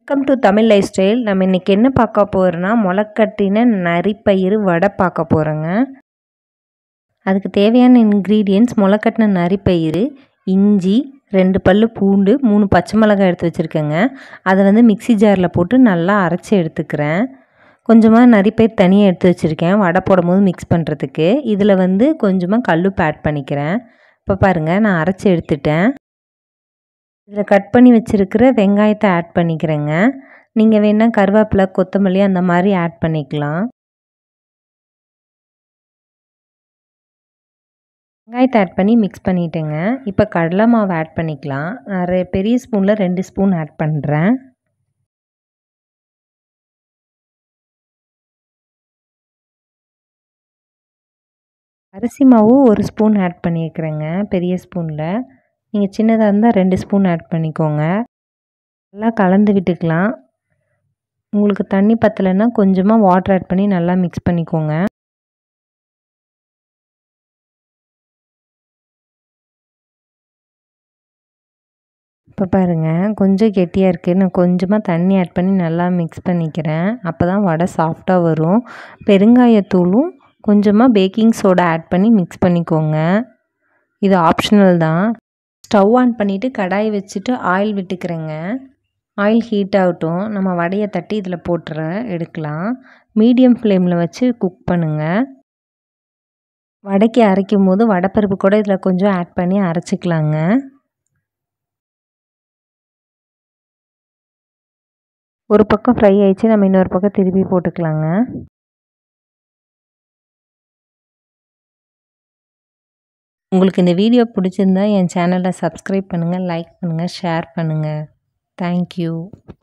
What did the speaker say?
welcome to Tamil lifestyle நம்ம இன்றைக்கி என்ன பார்க்க போகிறோன்னா முளைக்கட்டின நரிப்பயிறு வடை பார்க்க போகிறோங்க அதுக்கு தேவையான இன்க்ரீடியன்ட்ஸ் முளைக்கட்டின நரிப்பயிறு இஞ்சி ரெண்டு பல் பூண்டு மூணு பச்சை மிளகாய் எடுத்து வச்சுருக்கேங்க அதை வந்து மிக்ஸி ஜாரில் போட்டு நல்லா அரைச்சி எடுத்துக்கிறேன் கொஞ்சமாக நரிப்பயிர் தனியாக எடுத்து வச்சுருக்கேன் வடை போடும் போது மிக்ஸ் பண்ணுறதுக்கு இதில் வந்து கொஞ்சமாக கல்லுப்பு ஆட் பண்ணிக்கிறேன் இப்போ பாருங்கள் நான் அரைச்சி எடுத்துட்டேன் இதில் கட் பண்ணி வச்சுருக்கிற வெங்காயத்தை ஆட் பண்ணிக்கிறேங்க நீங்கள் வேணால் கருவேப்பிலை கொத்தமல்லி அந்த மாதிரி ஆட் பண்ணிக்கலாம் வெங்காயத்தை ஆட் பண்ணி மிக்ஸ் பண்ணிட்டேங்க இப்போ கடலை மாவு ஆட் பண்ணிக்கலாம் நான் ரெ பெரிய ஸ்பூனில் ரெண்டு ஸ்பூன் ஆட் பண்ணுறேன் அரிசி மாவு ஒரு ஸ்பூன் ஆட் பண்ணியிருக்கிறேங்க பெரிய ஸ்பூனில் நீங்கள் சின்னதாக இருந்தால் ரெண்டு ஸ்பூன் ஆட் பண்ணிக்கோங்க நல்லா கலந்து விட்டுக்கலாம் உங்களுக்கு தண்ணி பத்தலைன்னா கொஞ்சமாக வாட்டர் ஆட் பண்ணி நல்லா மிக்ஸ் பண்ணிக்கோங்க இப்போ பாருங்கள் கொஞ்சம் கெட்டியாக இருக்குது நான் கொஞ்சமாக தண்ணி ஆட் பண்ணி நல்லா மிக்ஸ் பண்ணிக்கிறேன் அப்போ தான் வடை சாஃப்டாக வரும் பெருங்காயத்தூளும் கொஞ்சமாக பேக்கிங் சோடா ஆட் பண்ணி மிக்ஸ் பண்ணிக்கோங்க இது ஆப்ஷனல் தான் ஸ்டவ் ஆன் பண்ணிவிட்டு கடாய் வச்சுட்டு ஆயில் விட்டுக்கிறேங்க ஆயில் ஹீட் ஆகட்டும் நம்ம வடையை தட்டி இதில் போட்டுற எடுக்கலாம் மீடியம் ஃப்ளேமில் வச்சு குக் பண்ணுங்கள் வடைக்கு அரைக்கும் போது வடைப்பருப்பு கூட இதில் கொஞ்சம் ஆட் பண்ணி அரைச்சிக்கலாங்க ஒரு பக்கம் ஃப்ரை ஆயிடுச்சு நம்ம இன்னொரு பக்கம் திருப்பி போட்டுக்கலாங்க உங்களுக்கு இந்த வீடியோ பிடிச்சிருந்தா என் சேனலை சப்ஸ்கிரைப் பண்ணுங்கள் லைக் பண்ணுங்கள் ஷேர் பண்ணுங்கள் தேங்க்யூ